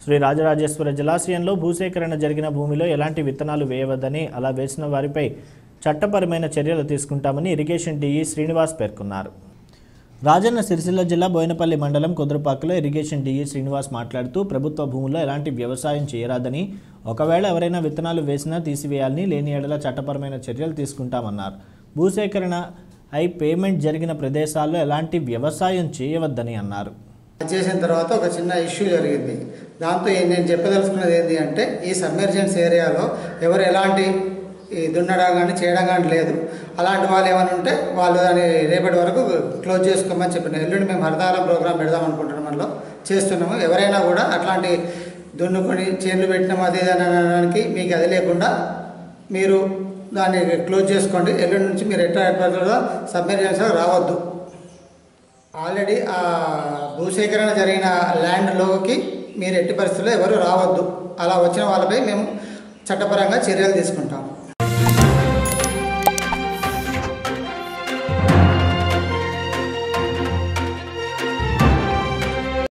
శ్రీ రాజరాజేశ్వర జలాశయంలో భూసేకరణ జరిగిన భూమిలో ఎలాంటి విత్తనాలు వేయవద్దని అలా వేసిన వారిపై చట్టపరమైన చర్యలు తీసుకుంటామని ఇరిగేషన్ డిఈ శ్రీనివాస్ పేర్కొన్నారు రాజన్న సిరిసిల్ల జిల్లా బోయినపల్లి మండలం కుదురుపాకలో ఇరిగేషన్ డిఈ శ్రీనివాస్ మాట్లాడుతూ ప్రభుత్వ భూముల్లో ఎలాంటి వ్యవసాయం చేయరాదని ఒకవేళ ఎవరైనా విత్తనాలు వేసినా తీసివేయాలని లేని ఎడల చట్టపరమైన చర్యలు తీసుకుంటామన్నారు భూసేకరణ అయి పేమెంట్ జరిగిన ప్రదేశాల్లో ఎలాంటి వ్యవసాయం చేయవద్దని అన్నారు చేసిన తర్వాత ఒక చిన్న ఇష్యూ జరిగింది దాంతో ఏ- నేను చెప్పదలుచుకున్నది ఏంటి అంటే ఈ సబ్మెర్జెన్స్ ఏరియాలో ఎవరు ఎలాంటి ఈ దున్నడం కానీ చేయడం కానీ లేదు అలాంటి వాళ్ళు ఏమైనా ఉంటే వాళ్ళు దాన్ని రేపటి వరకు క్లోజ్ చేసుకోమని చెప్పిన ఎల్లుండి మేము హరితారం ప్రోగ్రామ్ పెడదాం అనుకుంటున్నాం మనలో చేస్తున్నాము ఎవరైనా కూడా అట్లాంటి దున్నుకొని చేనులు పెట్టినాం అది ఇది అని అనడానికి మీకు అది లేకుండా మీరు దాన్ని క్లోజ్ చేసుకోండి ఎల్లుండి నుంచి మీరు ఎట్లా ఎట్లా సబ్మెర్జెన్స్ రావద్దు ఆల్రెడీ ఆ భూసేకరణ జరిగిన ల్యాండ్లోకి మీరు ఎట్టి పరిస్థితుల్లో ఎవరు రావద్దు అలా వచ్చిన వాళ్ళపై మేము చట్టపరంగా చర్యలు తీసుకుంటాం